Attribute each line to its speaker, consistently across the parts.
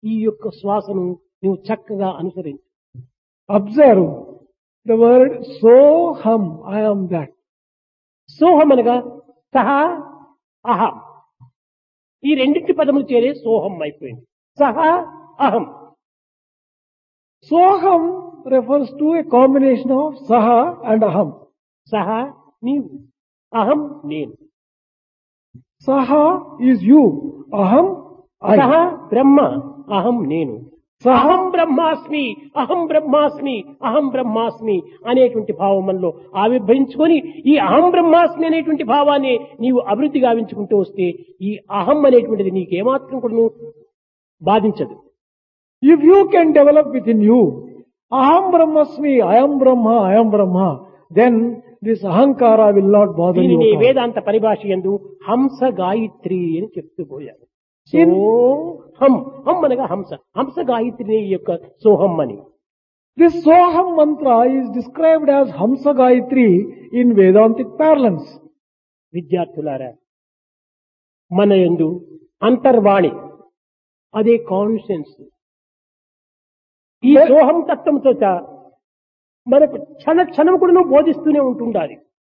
Speaker 1: ఈ యొక్క శ్వాసను నువ్వు చక్కగా అనుసరించు
Speaker 2: Observe the word soham, I am that.
Speaker 1: సోహం అనగా సహా అహం ఈ రెండింటి పదములు చేరే సోహం అయిపోయింది సహా అహం
Speaker 2: Soham refers to a combination of saha and aham.
Speaker 1: సహా నీవు అహం నేను
Speaker 2: Saha is you, aham
Speaker 1: సహా
Speaker 2: I.
Speaker 1: బ్రహ్మ అహం నేను
Speaker 2: సహా
Speaker 1: అహం బ్రహ్మాస్మి అహం బ్రహ్మాస్మి అహం బ్రహ్మాస్మి అనేటువంటి భావం మనలో ఆవిర్భవించుకొని ఈ అహం బ్రహ్మాస్మి అనేటువంటి భావాన్ని నీవు అభివృద్ధి గావించుకుంటూ వస్తే ఈ అహం అనేటువంటిది నీకేమాత్రం కూడా బాధించదు
Speaker 2: If you can develop within you, aham brahmasmi, I am Brahma, I am Brahma, then this ahankara will not bother you.
Speaker 1: దీనిని
Speaker 2: at all.
Speaker 1: వేదాంత పరిభాష ఎందు హంస గాయత్రి అని చెప్తూ పోయారు
Speaker 2: In-
Speaker 1: హం హం అనగా హంస హంస గాయత్రి యొక్క సోహం అని
Speaker 2: This Soham mantra is described as Hamsa Gayatri in Vedantic parlance.
Speaker 1: విద్యార్థులారా మన యందు అంతర్వాణి అదే కాన్షియన్స్ ఈ సోహం తత్వంతో మనకు క్షణ క్షణం కూడా బోధిస్తూనే ఉంటుండాలి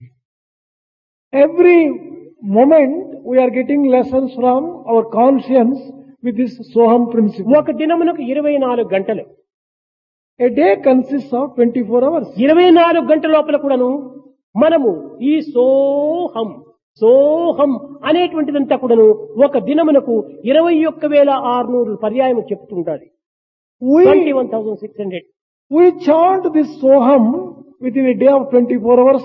Speaker 2: Every moment we are getting lessons from our conscience with this Soham principle.
Speaker 1: ఒక దినమునకు ఇరవై నాలుగు గంటలు
Speaker 2: A day consists of 24 hours.
Speaker 1: ఇరవై నాలుగు గంటల లోపల కూడాను మనము ఈ సోహం సోహం అనేటువంటిదంతా కూడాను ఒక దినమునకు ఇరవై ఒక్క వేల ఆరునూరు పర్యాయం చెప్తుండాలి twenty
Speaker 2: We,
Speaker 1: one thousand six hundred
Speaker 2: we chant this Soham within a day of 24 hours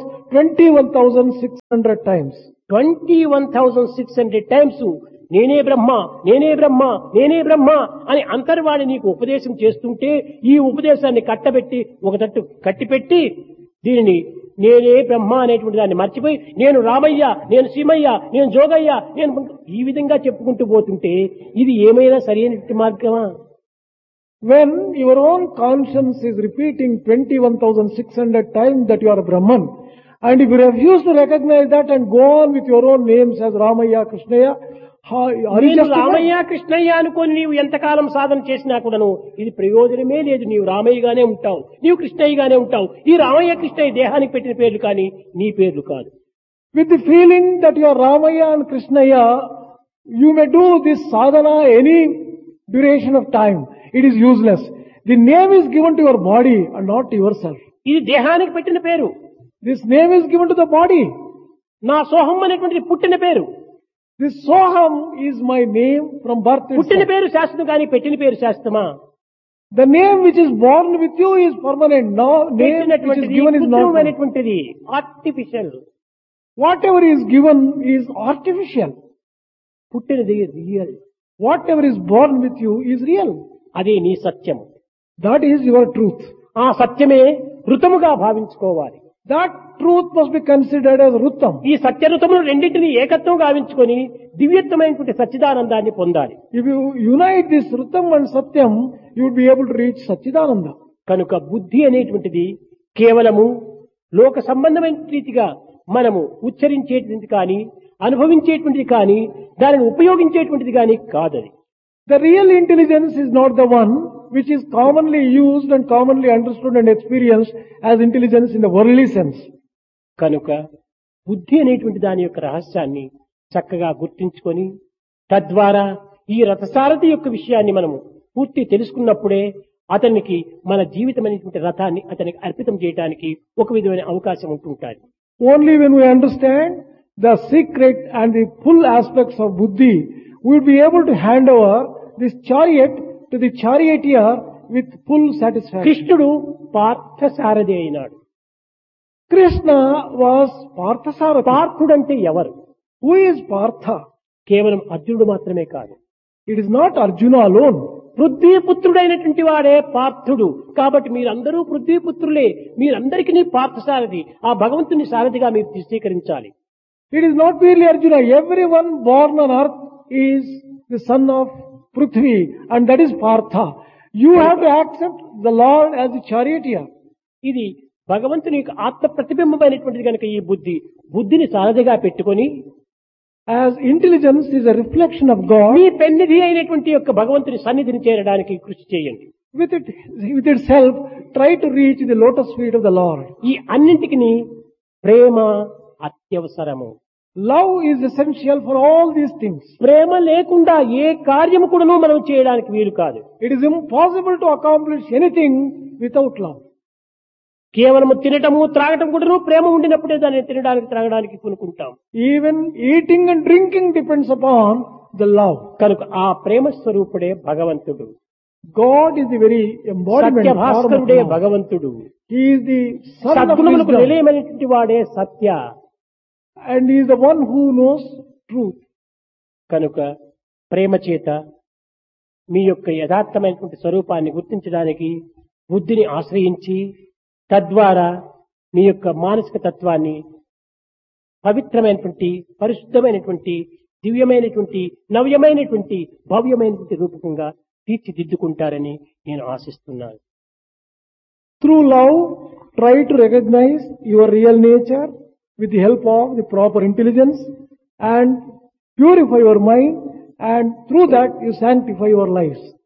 Speaker 2: 21,600 times.
Speaker 1: Twenty one thousand six hundred times నేనే బ్రహ్మ నేనే బ్రహ్మ నేనే బ్రహ్మ అని అంతర్వాణి నీకు ఉపదేశం చేస్తుంటే ఈ ఉపదేశాన్ని కట్టబెట్టి ఒక తట్టు కట్టిపెట్టి దీనిని నేనే బ్రహ్మ అనేటువంటి దాన్ని మర్చిపోయి నేను రామయ్య నేను సీమయ్య నేను జోగయ్య నేను ఈ విధంగా చెప్పుకుంటూ పోతుంటే ఇది ఏమైనా సరైన మార్గమా
Speaker 2: When your own conscience is repeating 21,600 times that you are Brahman, and if you refuse to recognize that and go on with your own names as Ramaya, Krishnaya, how, are you
Speaker 1: నేను
Speaker 2: justified?
Speaker 1: Ramayya Krishnaiah అనుకొని నీవు ఎంతకాలం సాధన చేసినా కూడాను ఇది ప్రయోజనమే లేదు నీవు రామయ్యగానే ఉంటావు నీవు కృష్ణయ్యగానే ఉంటావు ఈ రామయ్య కృష్ణయ్య దేహానికి పెట్టిన పేర్లు కానీ నీ పేర్లు కాదు
Speaker 2: With the feeling that you are Ramaya and Krishnaya, you may do this sadhana any duration of time. It is useless. The name is given to your body and not to yourself.
Speaker 1: ఇది దేహానికి పెట్టిన పేరు
Speaker 2: This name is given to the body.
Speaker 1: నా సోహం అనేటువంటిది పుట్టిన పేరు
Speaker 2: This Soham is my name from birth
Speaker 1: పుట్టిన
Speaker 2: itself.
Speaker 1: పేరు శాశ్వతం కానీ పెట్టిన పేరు శాశ్వతమా
Speaker 2: The name which is born with you is permanent. No name which is
Speaker 1: పెట్టినటువంటిది
Speaker 2: given is not. permanent.
Speaker 1: కృత్రిమమైనటువంటిది artificial
Speaker 2: Whatever is given is artificial.
Speaker 1: పుట్టినది real
Speaker 2: Whatever is born with you is real.
Speaker 1: అదే నీ సత్యం
Speaker 2: That is your truth.
Speaker 1: ఆ సత్యమే ఋతముగా భావించుకోవాలి
Speaker 2: That truth must be considered as Rutam.
Speaker 1: ఈ సత్యఋతములు రెండింటిని ఏకత్వం గావించుకొని దివ్యత్వమైనటువంటి సచ్చిదానందాన్ని పొందాలి
Speaker 2: If you unite this Rutam and Satyam, you would be able to reach Sachidananda.
Speaker 1: కనుక బుద్ధి అనేటువంటిది కేవలము లోక సంబంధమైన రీతిగా మనము ఉచ్చరించేటువంటిది కానీ అనుభవించేటువంటిది కానీ దానిని ఉపయోగించేటువంటిది కానీ కాదది
Speaker 2: The real intelligence is not the one which is commonly used and commonly understood and experienced as intelligence in the worldly sense.
Speaker 1: కనుక బుద్ధి అనేటువంటి దాని యొక్క రహస్యాన్ని చక్కగా గుర్తించుకొని తద్వారా ఈ రథసారథి యొక్క విషయాన్ని మనము పూర్తి తెలుసుకున్నప్పుడే అతనికి మన జీవితం అనేటువంటి రథాన్ని అతనికి అర్పితం చేయడానికి ఒక విధమైన అవకాశం ఉంటుంటారు
Speaker 2: Only when we understand the secret and the full aspects of buddhi, we will be able to hand over this chariot to the charioteer with full satisfaction.
Speaker 1: కృష్ణుడు పార్థసారథి అయినాడు
Speaker 2: Krishna was Parthasarathi.
Speaker 1: పార్థుడంటే ఎవరు
Speaker 2: Who is Partha?
Speaker 1: కేవలం అర్జునుడు మాత్రమే కాదు
Speaker 2: It is not Arjuna alone.
Speaker 1: పృథ్వీపుత్రుడైనటువంటి వాడే పార్థుడు కాబట్టి మీరందరూ పృథ్వీపుత్రులే మీరందరికీ పార్థసారథి ఆ భగవంతుని సారథిగా మీరు స్వీకరించాలి
Speaker 2: It is not merely Arjuna. Everyone born on earth is the son of Prithvi and that is Partha. You have to accept the Lord as the charioteer.
Speaker 1: ఇది భగవంతుని యొక్క ఆత్మ ప్రతిబింబమైనటువంటిది కనుక ఈ బుద్ధి బుద్ధిని సారథిగా పెట్టుకొని
Speaker 2: As intelligence is a reflection of God,
Speaker 1: మీ పెన్నిధి అయినటువంటి యొక్క భగవంతుని సన్నిధిని చేరడానికి కృషి చేయండి
Speaker 2: with it, with itself, try to reach the lotus feet of the Lord.
Speaker 1: ఈ అన్నింటికి ప్రేమ అత్యవసరము
Speaker 2: Love is essential for all these things.
Speaker 1: ప్రేమ లేకుండా ఏ కార్యము కూడాను మనం చేయడానికి వీలు కాదు
Speaker 2: It is impossible to accomplish anything without love.
Speaker 1: కేవలము తినటము త్రాగటం కూడాను ప్రేమ ఉండినప్పుడే దాన్ని తినడానికి త్రాగడానికి కొనుక్కుంటాం
Speaker 2: Even eating and drinking depends upon the love.
Speaker 1: కనుక ఆ ప్రేమ స్వరూపుడే భగవంతుడు
Speaker 2: God is the very embodiment
Speaker 1: Satya
Speaker 2: form of
Speaker 1: భాస్కరుడే
Speaker 2: love.
Speaker 1: భగవంతుడు
Speaker 2: He is the son of
Speaker 1: సద్గుణములకు
Speaker 2: wisdom
Speaker 1: నిలయమైనటువంటి వాడే సత్య
Speaker 2: and he is the one who knows truth.
Speaker 1: కనుక ప్రేమ చేత మీ యొక్క యథార్థమైనటువంటి స్వరూపాన్ని గుర్తించడానికి బుద్ధిని ఆశ్రయించి తద్వారా మీ యొక్క మానసిక తత్వాన్ని పవిత్రమైనటువంటి పరిశుద్ధమైనటువంటి దివ్యమైనటువంటి నవ్యమైనటువంటి భవ్యమైనటువంటి రూపకంగా తీర్చిదిద్దుకుంటారని నేను ఆశిస్తున్నాను
Speaker 2: Through love, try to recognize your real nature with the help of the proper intelligence and purify your mind and through that you sanctify your lives.